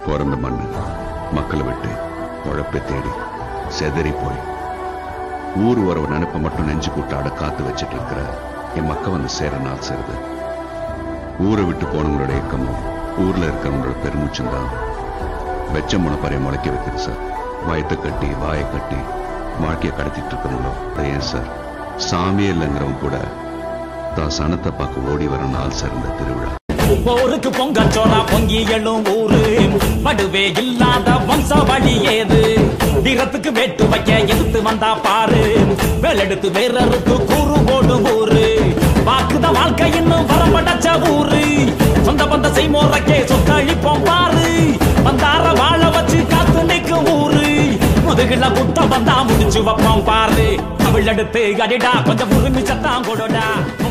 பிறந்த மண்ணு மக்களை விட்டு உழைப்பை தேடி செதறி போய் ஊர் உறவு நினைப்ப மட்டும் நெஞ்சு கூட்டாட காத்து வச்சிட்டு இருக்கிற என் மக்க வந்து சேர நாள் சேருது ஊரை விட்டு போனவங்களோட இயக்கமும் ஊர்ல இருக்கிறவங்களோட பெருமூச்சும் தான் வெச்ச முளைப்பறைய முளைக்க வைக்குது சார் வயத்தை கட்டி வாயை கட்டி வாழ்க்கையை கடத்திட்டு இருக்கவங்களோ அதை ஏன் சார் சாமியே இல்லைங்கிறவங்க கூட தான் சனத்தை பார்க்க ஓடி வர நாள் சேர்ந்த திருவிழா போருக்கு பொங்கச்சோரா பொங்கி எழும் ஊரு படுவே இல்லாத வம்ச வழி ஏது வீரத்துக்கு வேட்டு வைக்க எதிர்த்து வந்தா பாரு வேலெடுத்து வேறறுத்து கூறு போடும் ஊரு வாக்குத வாழ்க்கை இன்னும் வரப்படச்ச ஊரு சொந்த பந்த செய்மோரக்கே சொத்தழிப்போம் பாரு வந்தார வாழ வச்சு காத்து நிற்கும் ஊரு முதுகுல குத்த வந்தா முடிச்சு வைப்போம் பாரு தமிழ் எடுத்து அடிடா கொஞ்சம் உரிமை சத்தம் கொடுடா